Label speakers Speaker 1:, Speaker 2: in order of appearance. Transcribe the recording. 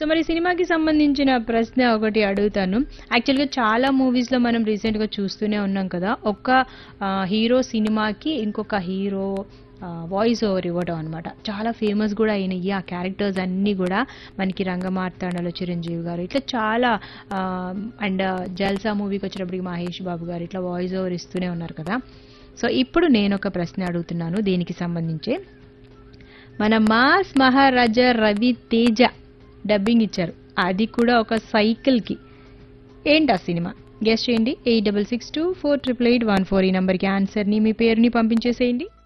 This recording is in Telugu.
Speaker 1: సో మరి సినిమాకి సంబంధించిన ప్రశ్న ఒకటి అడుగుతాను యాక్చువల్గా చాలా మూవీస్లో మనం రీసెంట్గా చూస్తూనే ఉన్నాం కదా ఒక్క ఆ, హీరో సినిమాకి ఇంకొక హీరో వాయిస్ ఓవర్ ఇవ్వడం అనమాట చాలా ఫేమస్ కూడా అయినాయి ఆ క్యారెక్టర్స్ అన్నీ కూడా మనకి రంగమార్తాండలో చిరంజీవి గారు ఇట్లా చాలా అండ్ జల్సా మూవీకి వచ్చినప్పటికి మహేష్ బాబు గారు ఇట్లా వాయిస్ ఓవర్ ఇస్తూనే ఉన్నారు కదా సో ఇప్పుడు నేను ఒక ప్రశ్న అడుగుతున్నాను దీనికి సంబంధించి మన మాస్ మహారాజా రవి తేజ డబ్బింగ్ ఇచ్చారు అది కూడా ఒక సైకిల్కి ఏంటి ఆ సినిమా గెస్ట్ చేయండి eight double six two four triple eight one four ఈ నెంబర్కి ఆన్సర్ని మీ పేరుని పంపించేసేయండి